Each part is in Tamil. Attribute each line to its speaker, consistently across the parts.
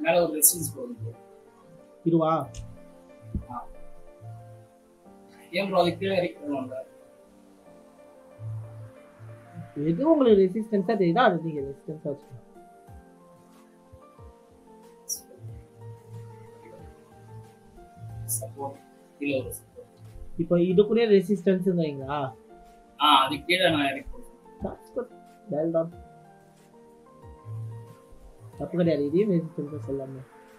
Speaker 1: மேல ஒரு ரெசிஸ்டன்ஸ் போகுது ப்ரோ
Speaker 2: இதுவா
Speaker 1: ஏன் ப்ரோ அது கீழே இறக்கி போடணும்ல
Speaker 2: எது உங்களுக்கு ரெசிஸ்டன்ஸா தெரியுதோ அது நீங்க ரெசிஸ்டன்ஸா வச்சுக்கலாம்
Speaker 1: சப்போர்ட் கீழே ஒரு support.
Speaker 2: இப்போ இதுக்குள்ளே ரெசிஸ்டன்ஸுங்கிறீங்களா
Speaker 1: ஆ அது கீழே நான் இறக்கி போடுறேன்
Speaker 2: That's good. Well done. தப்பு கிடையாது இதையும் ரெசிஸ்டன்ஸ் எல்லாமே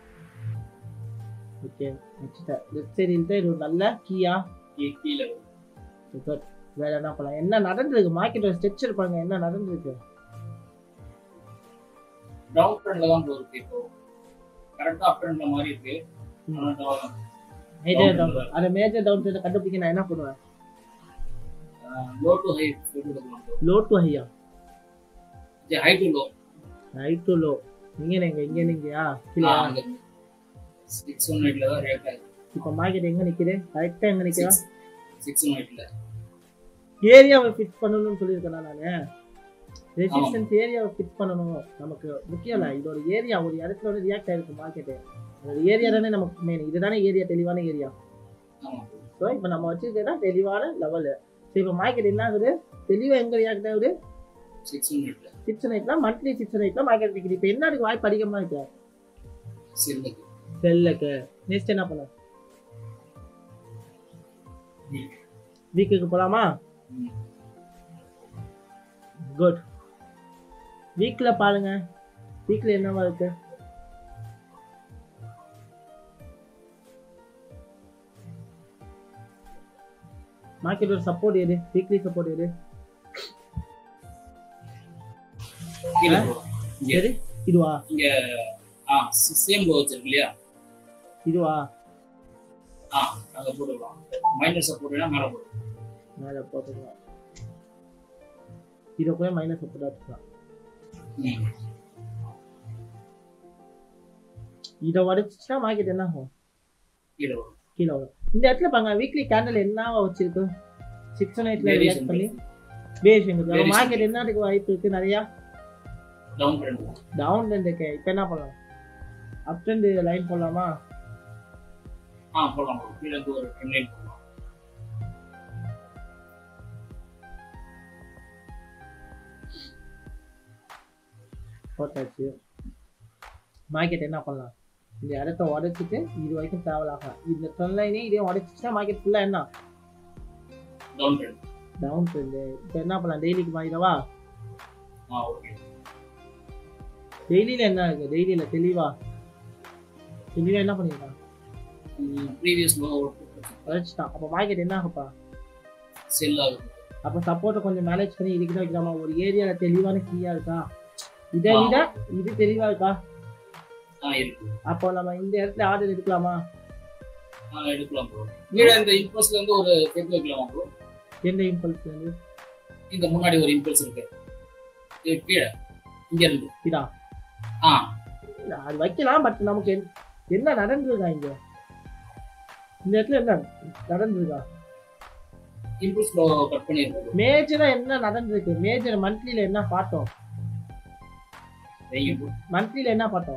Speaker 2: ஓகே வச்சுட்டேன் லெஃப்ட் சைடு இருந்து இது ஒரு நல்ல கீயா
Speaker 1: கீ- கீழே வரும்.
Speaker 2: சூப்பர் வேற என்ன பண்ணலாம் என்ன நடந்திருக்கு மார்க்கெட் ஸ்ட்ரெச் இருப்பாங்க என்ன நடந்திருக்கு
Speaker 1: டவுன் ட்ரெண்ட்ல தான் ப்ரோ இருக்கு இப்போ கரெக்டா அப் ட்ரெண்ட்ல மாதிரி இருக்கு
Speaker 2: ம்.
Speaker 1: ஆனா down-
Speaker 2: மேஜர் டவுன் அந்த மேஜர் டவுன் ட்ரெண்ட் கண்டுபிடிக்க நான் என்ன பண்ணுவேன்
Speaker 1: லோ டு ஹை எடுக்கலாம் ப்ரோ
Speaker 2: லோ டு ஹையா
Speaker 1: இது high to low
Speaker 2: high to low நீங்க நீங்க இங்க நீங்கயா இல்லையா
Speaker 1: சிக்ஸ் ஒன் எயிட்ல தான் ரேட் ஆகுது
Speaker 2: இப்போ மார்க்கெட் எங்க நிக்குது கரெக்டா எங்க நிக்கிறா
Speaker 1: சிக்ஸ் ஒன் எயிட்ல
Speaker 2: ஏரியாவை ஃபிக்ஸ் பண்ணணும்னு சொல்லியிருக்கேன் நானு ரெசிஸ்டன்ஸ் ஏரியாவை ஃபிக்ஸ் பண்ணணும் நமக்கு முக்கியம் இல்லை இது ஒரு ஏரியா ஒரு இடத்துல வந்து ரியாக்ட் ஆயிருக்கு மார்க்கெட்டு ஒரு ஏரியா தானே நமக்கு மெயின் இதுதானே ஏரியா தெளிவான ஏரியா
Speaker 1: ஆமா
Speaker 2: ஸோ இப்போ நம்ம வச்சிருக்கதான் தெளிவான லெவலு ஸோ இப்போ மார்க்கெட் என்ன ஆகுது தெளிவாக எங்க ரியாக்ட் ஆகுது
Speaker 1: சிக்ஸ் ஒன் எயிட்ல
Speaker 2: சிக்ஸ் நைட்ல மந்த்லி சிக்ஸ் நைட்ல மார்க்கெட் நிற்குது இப்போ என்ன இருக்கு வாய்ப்பு அதிகமாக இருக்கு
Speaker 1: சில்லுக்கு
Speaker 2: செல்லுக்கு நெக்ஸ்ட் என்ன பண்ண வீக்குக்கு போலாமா குட் வீக்ல பாருங்க வீக்ல என்னவா இருக்கு மார்க்கெட்டோட சப்போர்ட் எது வீக்லி சப்போர்ட் எது
Speaker 1: கீழே ப்ரோ இங்க
Speaker 2: எது இதுவா
Speaker 1: இங்க ஆ சேம் லோ வச்சிருக்கு இல்லையா
Speaker 2: இதுவா
Speaker 1: ஆ அங்க போட்டுக்கலாம் மைனஸ் சப்போர்ட்னா மேல போடுவோம்
Speaker 2: மேலே போட்டுக்கலாம் இதை கூட மைனஸ் சப்போர்ட் வச்சுக்கலாம்
Speaker 1: ம்.
Speaker 2: இதை உடச்சிச்சுன்னா மார்க்கெட் என்ன ஆகும்
Speaker 1: கீழே வரும்
Speaker 2: கீழே வரும் இந்த இடத்துல பாங்க வீக்லி கேண்டல் என்னவா வச்சிருக்கு சிக்ஸ் நைட்ல
Speaker 1: Variation
Speaker 2: ரியாக்ட் பண்ணி வேரியேஷன் இருக்கு
Speaker 1: Variation.
Speaker 2: மார்க்கெட் என்னதுக்கு வாய்ப்பு இருக்கு நிறையா
Speaker 1: டவுன் ட்ரெண்ட்
Speaker 2: டவுன் ட்ரெண்ட் இருக்கு இப்போ என்ன பண்ணலாம் அப் ட்ரெண்ட் லைன் போடலாமா
Speaker 1: ஆ போடலாம் bro. கீழே இருந்து ஒரு ட்ரெண்ட் லைன் போடலாம்
Speaker 2: போட்டாச்சு மார்க்கெட் என்ன பண்ணலாம் இந்த இடத்த உடைச்சிட்டு இது வரைக்கும் டிராவல் ஆகலாம் இந்த ட்ரெண்ட் லைனே இதே உடைச்சிச்சுன்னா மார்க்கெட் ஃபுல்லாக என்ன
Speaker 1: டவுன் ட்ரெண்ட்
Speaker 2: டவுன் ட்ரெண்டு இப்போ என்ன பண்ணலாம் டெய்லிக்கு மாறிடவா
Speaker 1: ஆ ஓகே
Speaker 2: டெய்லியில் என்ன இருக்கு டெய்லியில் தெளிவா தெளிவாக என்ன பண்ணிருக்கான்
Speaker 1: ப்ரீவியஸ் லோ
Speaker 2: உடைச்சிட்டான் அப்போ மார்க்கெட் என்ன ஆகுப்பா
Speaker 1: செல் ஆகுது
Speaker 2: அப்போ சப்போர்ட்டை கொஞ்சம் மேனேஜ் பண்ணி இதுக்கு தான் வைக்கலாமா ஒரு ஏரியாவில் தெளிவான கீயாக இருக்கா இதை
Speaker 1: ஆ.
Speaker 2: விட இது தெளிவாக இருக்கா
Speaker 1: ஆ இருக்கு
Speaker 2: அப்போ நம்ம இந்த இடத்துல ஆர்டர் எடுக்கலாமா
Speaker 1: ஆ எடுக்கலாம் ப்ரோ கீழே இந்த இம்பல்ஸ்ல இருந்து ஒரு சேர்த்து வைக்கலாமா ப்ரோ
Speaker 2: எந்த இம்பல்ஸ் வந்து
Speaker 1: இந்த முன்னாடி ஒரு இம்பல்ஸ் இருக்கு இது கீழே இங்க இருந்து
Speaker 2: இதா
Speaker 1: ஆ
Speaker 2: இல்ல, அது வைக்கலாம் பட் நமக்கு என்ன- என்ன நடந்திருக்கா இங்க இந்த இடத்துல என்ன நடந்திருக்கா
Speaker 1: இம்பல்ஸ் லோ கட் பண்ணிருக்கு
Speaker 2: மேஜரா என்ன நடந்திருக்கு மேஜர் மந்த்லில என்ன பார்த்தோம்
Speaker 1: நீங்க
Speaker 2: மந்த்லில என்ன பார்த்தோம்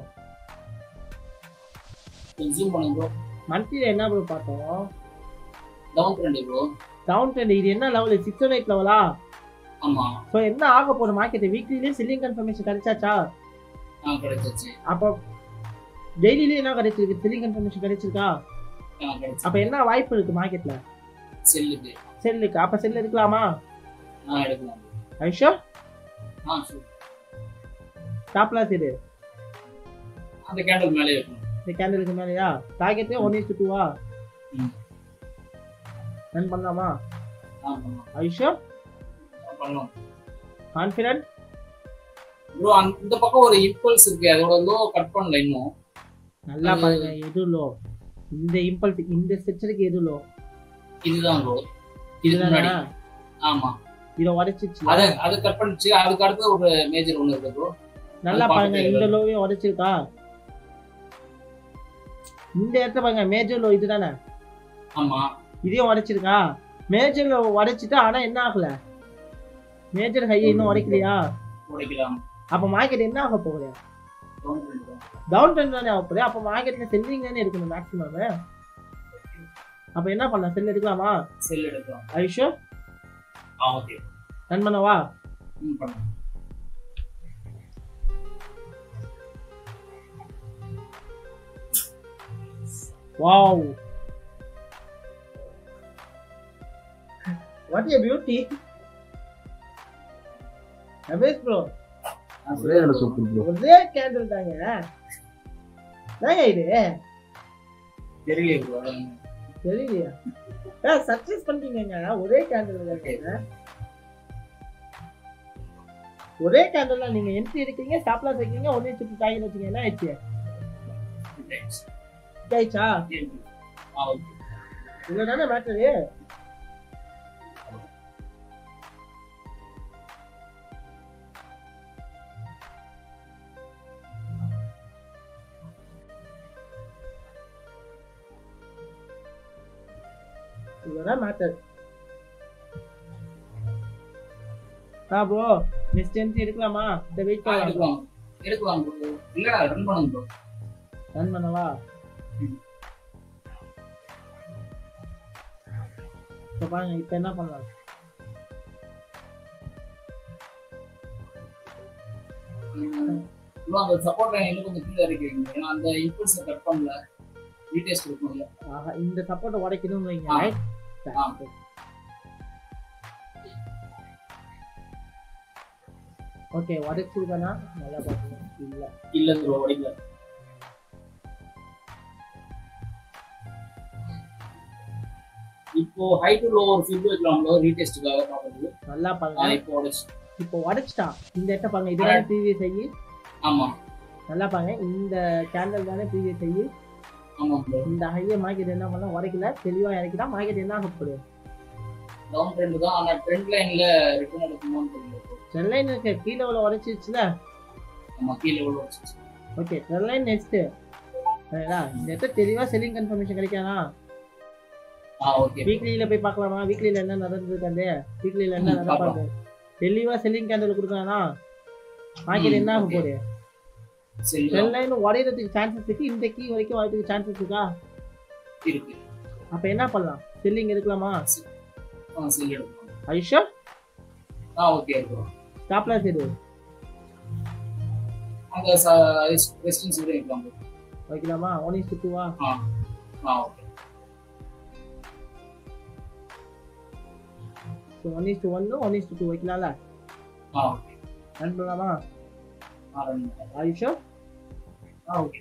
Speaker 1: ஜூம் பண்ணுங்க ப்ரோ
Speaker 2: மந்த்லில என்ன ப்ரோ பார்த்தோம்
Speaker 1: down trend bro
Speaker 2: down trend இது என்ன லெவல் சிக்ஸ் ஒன் எயிட் லெவலா
Speaker 1: ஆமா
Speaker 2: ஸோ என்ன ஆக போகுது மார்க்கெட் வீக்லிலேயே செல்லிங் கன்ஃபர்மேஷன் கிடைச்சாச்சா
Speaker 1: ஆ கிடைச்சிச்சு
Speaker 2: அப்போ டெய்லிலேயே என்ன கிடைச்சிருக்கு செல்லிங் கன்ஃபர்மேஷன் கிடைச்சிருக்கா
Speaker 1: ஆ கிடைச்சு
Speaker 2: அப்போ என்ன வாய்ப்பு இருக்கு மார்க்கெட்ல
Speaker 1: செல்லுக்கு
Speaker 2: செல்லுக்கு அப்போ செல் எடுக்கலாமா
Speaker 1: ஆ எடுக்கலாம்
Speaker 2: ஐஷா
Speaker 1: ஆ சூப்பர்
Speaker 2: டாப்லாஸ் இது
Speaker 1: அந்த கேண்டல் மேலே இருக்கணும்
Speaker 2: இந்த கேண்டலுக்கு மேலேயா டார்கெட்டே ஒன் இஸ் டூவா
Speaker 1: ம்.
Speaker 2: ரன் பண்ணலாமா
Speaker 1: ஆ பண்ணலாம்
Speaker 2: ஐஷா
Speaker 1: ஆ, பண்ணலாம்
Speaker 2: கான்ஃபிடன்ட்
Speaker 1: ப்ரோ இந்த பக்கம் ஒரு இம்பல்ஸ் இருக்கு அதோட லோ கட் பண்ணல இன்னும்
Speaker 2: நல்லா
Speaker 1: அது-
Speaker 2: பாருங்க எது லோ இந்த இம்பல்ஸ் இந்த ஸ்ட்ரக்சருக்கு எது லோ
Speaker 1: இதுதான் ப்ரோ இது முன்னாடி ஆமா
Speaker 2: இதை உடைச்சிச்சு
Speaker 1: அத அது கட் பண்ணிச்சு அதுக்கு அடுத்து ஒரு மேஜர் ஒண்ணு இருக்கு ப்ரோ
Speaker 2: நல்லா
Speaker 1: அது
Speaker 2: பாருங்க
Speaker 1: பார்த்துட்டு
Speaker 2: இந்த லோவையும் உடைச்சிருக்கா இந்த இடத்துல பாருங்க மேஜர் லோ இதுதானே
Speaker 1: ஆமா
Speaker 2: இதையும் உடைச்சிருக்கா மேஜர் லோ உடைச்சிட்டா ஆனா என்ன ஆகல மேஜர் ஹை இன்னும் உடைக்கலையா
Speaker 1: உடைக்கலாம்
Speaker 2: அப்ப மார்க்கெட் என்ன ஆக போகுது
Speaker 1: டவுன் ட்ரெண்ட் தான்
Speaker 2: டவுன் ட்ரெண்ட் தானே ஆகப்போகுது அப்போ மார்க்கெட்டில் செல்லிங் தானே இருக்கணும் மேக்ஸிமம் அப்போ என்ன பண்ணலாம் செல் எடுக்கலாமா
Speaker 1: செல் எடுக்கலாம்
Speaker 2: ஐஷோ
Speaker 1: ஆ ஓகே
Speaker 2: ரன் பண்ணவா
Speaker 1: ம் பண்ணுங்க
Speaker 2: wow what a beauty Ramesh bro
Speaker 3: ஒரே இடம் சூப்பர் ப்ரோ
Speaker 2: ஒரே கேண்டில் தாங்க தாங்க இது
Speaker 1: தெரியலையே ப்ரோ
Speaker 2: தெரியலையா ஏ சக்சஸ் பண்ணிட்டீங்க ஒரே கேண்டில் தாங்க ஒரே கேண்டில் நீங்க என்ட்ரி எடுக்கீங்க ஸ்டாப் லாஸ் வைக்கீங்க ஒரே சுற்றி டாயின் வச்சீங்க என்ன ஆயிடுச்சு ஆயிடுச்சா
Speaker 1: ஆ ஓகே
Speaker 2: இதுல தானே மேட்டரு இதுதான் மேட்டர் ஆ ப்ரோ நெக்ஸ்ட் என்ட்ரி எடுக்கலாமா இந்த வெயிட்
Speaker 1: ஆ
Speaker 2: பண்ணலாம்
Speaker 1: எடுக்கலாம் எடுக்கலாம் ப்ரோ இல்லடா ரன் பண்ணுங்க ப்ரோ
Speaker 2: ரன் பண்ணவா
Speaker 1: ம்.
Speaker 2: இப்போ பாருங்க இப்போ என்ன பண்ணலாம்
Speaker 1: ப்ரோ அந்த சப்போர்ட் லைன் இன்னும் கொஞ்சம் கீழே இறக்கிங்க ஏன்னா அந்த இம்பல்ஸை கட் பண்ணல ரீடெஸ்ட் கொடுக்கணும்ல
Speaker 2: ஆஹா இந்த சப்போர்ட்டை உடைக்கணும்னு வைங்க
Speaker 1: ஆ.
Speaker 2: ரைட்
Speaker 1: ஆ.
Speaker 2: ஓகே உடைச்சிருக்கனா நல்லா பார்க்கணும் இல்ல
Speaker 1: இல்ல ப்ரோ உடைக்கல இப்போ ஹை டு லோ ஒரு ஃபிட் வைக்கலாம் ப்ரோ ரீடெஸ்ட்டுக்காக பார்க்கறது
Speaker 2: நல்லா
Speaker 1: நான்
Speaker 2: பாருங்க
Speaker 1: இப்போ உடைச்சு
Speaker 2: இப்போ உடைச்சிட்டான் இந்த இடத்த பாருங்க இதுதான் ப்ரீவியஸ் ஐயி
Speaker 1: ஆமா
Speaker 2: நல்லா பாருங்க இந்த கேண்டல் தானே ப்ரீவியஸ் ஐயி
Speaker 1: ஆமா ப்ரோ
Speaker 2: இந்த ஹையை மார்க்கெட் என்ன பண்ண உடைக்கல தெளிவா இறக்கிட்டா மார்க்கெட் என்ன ஆக போகுது
Speaker 1: டவுன் ட்ரெண்ட் தான் ஆனா ட்ரெண்ட் லைன்ல ரிட்டர்ன் எடுக்குமான்னு தெரியல bro.
Speaker 2: ட்ரெண்ட் இருக்கு கீழே உள்ள உடைச்சிருச்சுல
Speaker 1: ஆமா கீழே எவ்வளோ வச்சு
Speaker 2: ஓகே ட்ரெண்ட் லைன் நெக்ஸ்ட் சரிங்களா இந்த இடத்த தெளிவா செல்லிங் கன்ஃபர்மேஷன் கிடைக்காதா
Speaker 1: ஆ ஓகே
Speaker 2: வீக்லியில போய் பார்க்கலாமா வீக்லியில என்ன நடந்திருக்காண்டு வீக்லியில என்ன
Speaker 1: ம்,
Speaker 2: நடப்பாது தெளிவா செல்லிங் கேண்டல் கொடுக்கறானா மார்க்கெட்
Speaker 1: ம்,
Speaker 2: என்ன ஆக
Speaker 1: okay.
Speaker 2: போகுது
Speaker 1: சரி
Speaker 2: ட்ரெண்ட் லைன் உடையறதுக்கு சான்சஸ் இருக்கு இந்த கீ வரைக்கும் வரதுக்கு சான்சஸ் இருக்கா
Speaker 1: இருக்கு
Speaker 2: அப்ப என்ன பண்ணலாம் செல்லிங் எடுக்கலாமா
Speaker 1: ஆ சரி எடுக்கலாம்
Speaker 2: ஐஷா
Speaker 1: ஆ ஓகே ப்ரோ
Speaker 2: ஸ்டாப் லாஸ் எடு
Speaker 1: அந்த ரெஸ்டன்ஸ் கூட எடுக்கலாம் bro.
Speaker 2: வைக்கலாமா ஒன் இஸ் டூவா
Speaker 1: ஆ ஆ okay
Speaker 2: so one is two ஒன்னு ஒன் இஸ் டூ வைக்கலாம்ல
Speaker 1: ஆ ஓகே
Speaker 2: ரன் பண்ணலாமா
Speaker 1: ஆ run பண்ணுங்க.
Speaker 2: ஐஷா
Speaker 1: ஆ ஓகே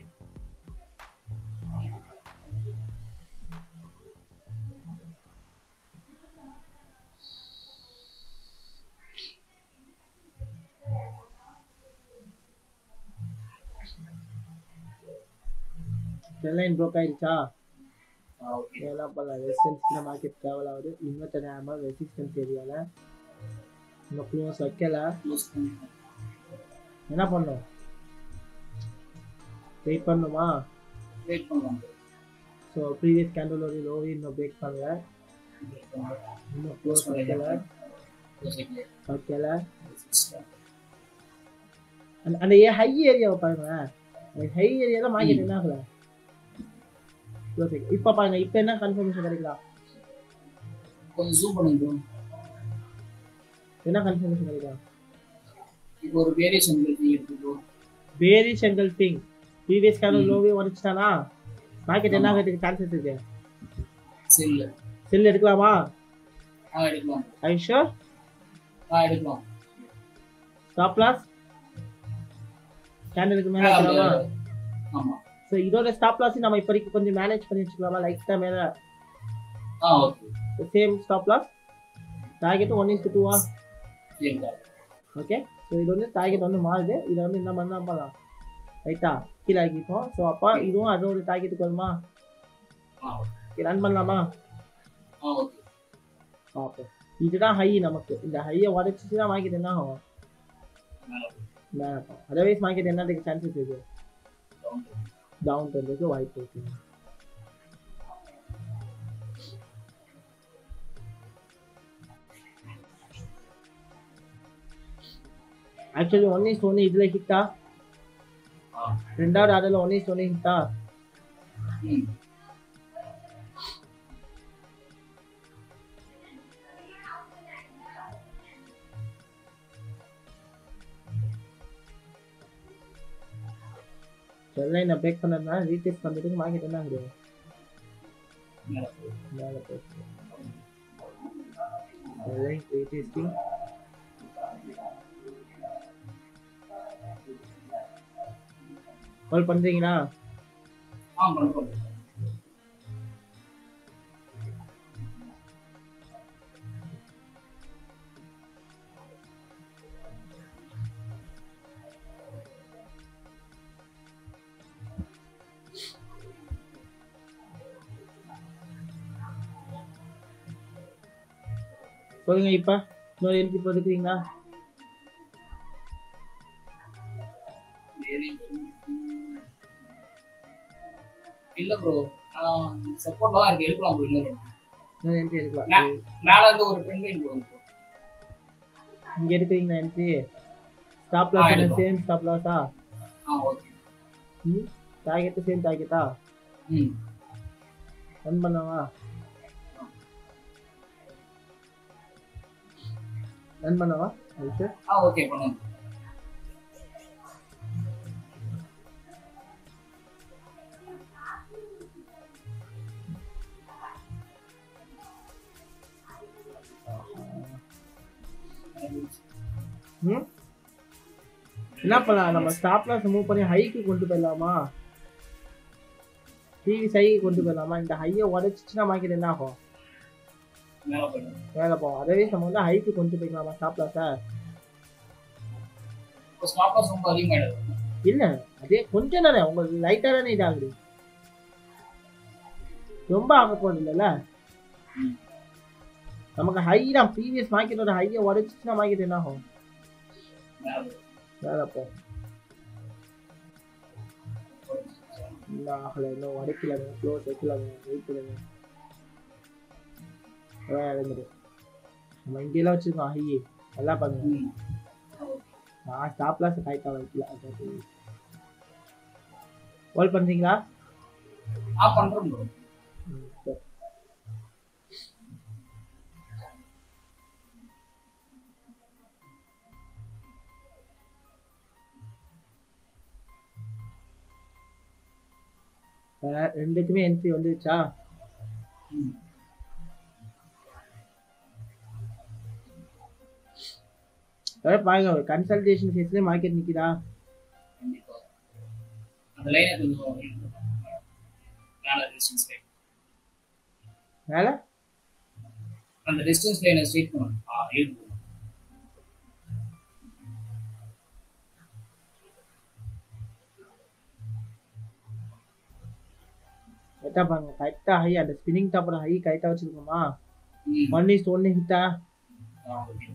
Speaker 2: ட்ரெண்ட் லைன் ப்ரோக் ஆயிடுச்சா
Speaker 1: ஆ ஓகே
Speaker 2: என்ன பண்ணலாம் ரெசிஸ்டன்ஸ்ல மார்க்கெட் ட்ராவல் ஆகுது இன்வெர்டர் ஆகாம ரெசிஸ்டன்ஸ் ஏரியால இன்னும் க்ளோஸ் வைக்கல
Speaker 1: க்ளோஸ் பண்ணி
Speaker 2: என்ன பண்ணும் வெயிட் பண்ணுமா
Speaker 1: வெயிட் பண்ணலாம் bro.
Speaker 2: ஸோ ப்ரீவியஸ் கேண்டல் ஒரு லோவி இன்னும் பிரேக் பண்ணல
Speaker 1: Wait பண்ணலாம்.
Speaker 2: இன்னும்
Speaker 1: க்ளோஸ்
Speaker 2: க்ளோஸ் வைக்கல
Speaker 1: க்ளோஸ் வைக்கல
Speaker 2: வைக்கல
Speaker 1: Resistance.
Speaker 2: அந்த அந்த ஹை ஏரியாவை பாருங்க அந்த ஹை ஏரியால மார்க்கெட் என்ன ஆகல க்ளோஸ் இப்போ பாருங்க இப்போ என்ன கன்ஃபர்மேஷன் கிடைக்கலாம்
Speaker 1: கொஞ்சம் ஜூம் பண்ணுங்க bro.
Speaker 2: என்ன கன்ஃபர்மேஷன் கிடைக்கலாம்
Speaker 1: இப்போ ஒரு வேரியேஷன் இருக்கு ப்ரோ
Speaker 2: வேரி செங்கல் திங் ப்ரீவியஸ் கேண்டல் லோவே உடச்சிட்டானா மார்க்கெட் என்ன ஆகிறதுக்கு சான்சஸ் இருக்கு
Speaker 1: செல்ல
Speaker 2: செல் எடுக்கலாமா
Speaker 1: ஆ எடுக்கலாம்
Speaker 2: ஐஷோ
Speaker 1: ஆ எடுக்கலாம்
Speaker 2: ஸ்டாப் லாஸ் கேண்டலுக்கு மேலே
Speaker 1: ஆ,
Speaker 2: எடுக்கலாமா
Speaker 1: அந்த- ஆமா
Speaker 2: ஸோ இதோட ஸ்டாப் லாஸ் நம்ம இப்போதைக்கு கொஞ்சம் மேனேஜ் பண்ணி வச்சுக்கலாமா லைட்டாக மேலே
Speaker 1: ஆ okay
Speaker 2: same stop loss target one is டூவா
Speaker 1: சரிங்களா
Speaker 2: ஓகே ஸோ இது வந்து டார்கெட் வந்து மாறுது இதை வந்து என்ன பண்ணா பண்ணலாம் ரைட்டா கீழே ஆக்கிப்போம் ஸோ அப்போ இதுவும் அதோட டார்கெட்டுக்கு வருமா
Speaker 1: ஆ ஓகே
Speaker 2: ரன் பண்ணலாமா
Speaker 1: ஆ ஓகே
Speaker 2: பார்ப்போம் இதுதான் ஹை நமக்கு இந்த ஹையை உடச்சிட்டு தான் மார்க்கெட் என்ன ஆகும்
Speaker 1: மேல போய்
Speaker 2: மேலே இருக்கும் அதர்வைஸ் மார்க்கெட் என்னதுக்கு சான்சஸ் இருக்கு
Speaker 1: down பண்ணுங்க.
Speaker 2: டவுன் பண்ணுறதுக்கு வாய்ப்பு இருக்கு ஆக்சுவலி ஒன் இஸ் ஒன்று இதில் ஹிட்டா
Speaker 1: ஆ
Speaker 2: ரெண்டாவது ஆர்டர்ல ஒன்னே சொன்னீங்கட்டா
Speaker 1: ம்
Speaker 2: எல்லாம் நான் பேக் பண்ணதுனால ரீடெஸ்ட் பண்ணுறதுக்கு மார்க்கெட் என்ன ஆகுது
Speaker 1: மேல போகுது.
Speaker 2: மேலே போச்சு எல்லாம் ரீடெஸ்டிங் கால் பண்றீங்களா
Speaker 1: ஆ பண்ணுறோம்
Speaker 2: சொல்லுங்க இப்ப இன்னொரு எழுதி போட்டுக்கிறீங்களா
Speaker 1: சரி. இல்ல ப்ரோ சப்போர்ட் தான் இருக்கு எடுக்கலாம் ப்ரோ இன்னொரு
Speaker 2: இன்னொரு என்ட்ரி எடுக்கலாம்
Speaker 1: மே- மேல இருந்து ஒரு ட்ரெண்ட் லைன் போடுங்க bro.
Speaker 2: இங்க எடுக்கிறீங்களா என்ட்ரி ஸ்டாப்
Speaker 1: ஆ,
Speaker 2: லாஸ்
Speaker 1: எடுப்போம்.
Speaker 2: சேம் ஸ்டாப் லாஸா
Speaker 1: ஆ ஓகே
Speaker 2: ம் டார்கெட் சேம் டார்கெட்டா
Speaker 1: ம்
Speaker 2: ரன் பண்ணவா ரன் பண்ணவா அதுக்கு
Speaker 1: ஆ ஓகே பண்ணுங்க
Speaker 2: ம் என்ன பண்ணலாம் நம்ம ஸ்டாப் லாஸ் மூவ் பண்ணி ஹைக்கு கொண்டு போயிடலாமா டிவி ஹைக்கு கொண்டு போயிடலாமா இந்த ஹையை உடச்சிச்சுன்னா மார்க்கெட் என்ன ஆகும்
Speaker 1: மேல போயிடுங்க
Speaker 2: மேலே போகும் அதே நம்ம வந்து ஹைக்கு கொண்டு போய்க்கலாமா ஸ்டாப் லாஸை
Speaker 1: இப்போ ஸ்டாப் லாஸ் ரொம்ப அதிகமாயிடுது
Speaker 2: இல்ல அதே கொஞ்சம் தானே உங்களுக்கு லைட்டா தானே இதாகுது ரொம்ப ஆக போறது இல்லைல்ல
Speaker 1: ம்.
Speaker 2: நமக்கு ஹை தான் ப்ரீவியஸ் மார்க்கெட்டோட ஹையை உடைச்சிச்சுன்னா மார்க்கெட் என்ன ஆகும்
Speaker 1: மேல போயிடுங்க.
Speaker 2: வேலை போகும் இன்னும் ஆகலை இன்னும் உடைக்கலங்க க்ளோஸ் வைக்கலங்க வெயிட் பண்ணுங்க அதான் இறங்குது நம்ம இங்கெல்லாம் வச்சிருக்கோம் ஹை நல்லா பண்ணுங்க
Speaker 1: ம்
Speaker 2: நான் ஸ்டாப் லாஸ் கரெக்டாக வைக்கல அதாவது கால் பண்ணுறீங்களா
Speaker 1: ஆ பண்றோம் ப்ரோ
Speaker 2: ம், சரி. அஹ் ரெண்டுக்குமே என்ட்ரி வந்துருச்சா
Speaker 1: ம்
Speaker 2: அதாவது பாருங்க ஒரு கன்சல்டேஷன் ஃபேஸ்லேயே மார்க்கெட் நிற்கிதா
Speaker 1: கண்டிப்பா அந்த லைனை கொஞ்சம் மேல டிஸ்டன்ஸ் லைன்
Speaker 2: மேலே
Speaker 1: அந்த டிஸ்டன்ஸ் லைனை ஸ்ட்ரெயிட் பண்ணணும் ஆ இருக்கு
Speaker 2: கரெக்டாக பாருங்க கரெக்டாக ஹை அந்த ஸ்பின்னிங் டாப்போட ஹை கரெக்டாக வச்சுருக்கோமா
Speaker 1: ம்
Speaker 2: ஒன் இஸ் ஒன்று ஹிட்டா
Speaker 1: ஆ ஓகே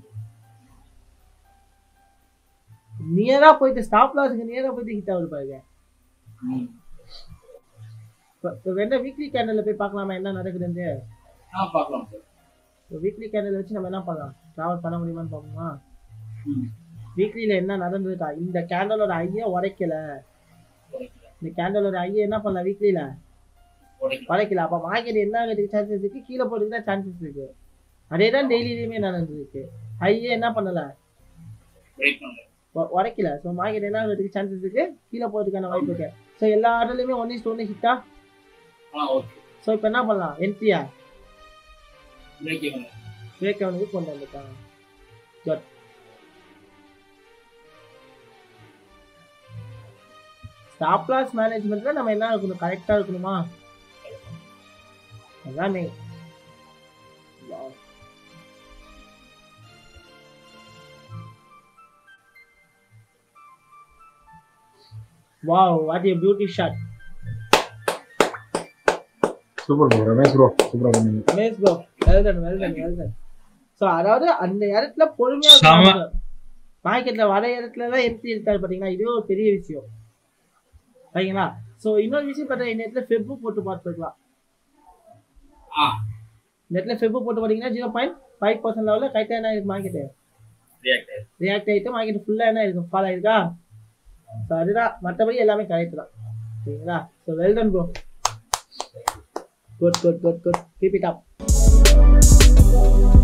Speaker 2: நியராக போயிட்டு ஸ்டாப் லாஸுக்கு நியராக போயிட்டு ஹிட் ஆகுது பாருங்க
Speaker 1: ம்
Speaker 2: இப்போ இப்போ வேணா வீக்லி கேண்டலில் போய் பார்க்கலாமா என்ன நடக்குதுன்னு
Speaker 1: ஆ பார்க்கலாம் சார்
Speaker 2: இப்போ வீக்லி கேண்டல் வச்சு நம்ம என்ன பண்ணலாம் ட்ராவல் பண்ண முடியுமான்னு பார்ப்போமா
Speaker 1: ம்
Speaker 2: வீக்லியில் என்ன நடந்திருக்கா இந்த கேண்டலோட ஐயை உடைக்கல
Speaker 1: உடைக்கல
Speaker 2: இந்த கேண்டலோட ஐயை என்ன பண்ணலாம் வீக்லியில்
Speaker 1: உடைக்கல
Speaker 2: உடைக்கல அப்போ மார்க்கெட் என்ன ஆகிறதுக்கு சான்சஸ் இருக்கு கீழே போகிறதுக்கு தான் சான்சஸ் இருக்கு அதே தான் டெய்லியிலுமே நடந்துருக்கு ஹையே என்ன பண்ணல
Speaker 1: பிரேக் பண்ணல
Speaker 2: உ- உடைக்கல ஸோ மார்க்கெட் என்ன ஆகிறதுக்கு சான்சஸ் இருக்கு கீழே போகிறதுக்கான வாய்ப்பு இருக்கு ஸோ எல்லா ஆர்டர்லையுமே ஒன் இஸ் ஒன்று ஹிட்டா
Speaker 1: ஆ ஓகே
Speaker 2: ஸோ இப்போ என்ன பண்ணலாம் என்ட்ரியா
Speaker 1: பிரேக் பண்ணல
Speaker 2: பிரேக் அவனுக்கு கொண்டு வந்துட்டாங்க குட் ஸ்டாப் லாஸ் மேனேஜ்மெண்ட்ல நம்ம என்ன இருக்கணும் கரெக்டா இருக்கணுமா அதானே wow what a beauty shot
Speaker 3: super bro Ramesh bro சூப்பரா பண்ணீங்க
Speaker 2: Ramesh bro well done well done well done so அதாவது அந்த இடத்துல பொறுமையா
Speaker 4: செம.
Speaker 2: மார்க்கெட்ல வர இடத்துல தான் என்ட்ரி எடுத்தாரு பாத்தீங்கன்னா இதுவே ஒரு பெரிய விஷயம் சரிங்களா ஸோ இன்னொரு விஷயம் பார்த்தா இந்த இடத்துல ஃபெப்பு போட்டு பார்த்துருக்கலாம்
Speaker 1: ஆ
Speaker 2: இந்த இடத்துல ஃபெப்பு போட்டு பார்த்தீங்கன்னா ஜீரோ பாயிண்ட் ஃபைவ் பர்சன்ட் லெவலில் கரெக்டாக என்ன இருக்கு மார்க்கெட்டு
Speaker 1: ரியாக்ட் ஆயிருக்கு
Speaker 2: ரியாக்ட் ஆகிட்டு மார்க்கெட் ஃபுல்லாக என்ன இருக்கும் ஃபால் ஆயிருக்கா ஸோ அதுதான் மற்றபடி எல்லாமே கரெக்ட் தான் சரிங்களா so well done bro good good good good keep it up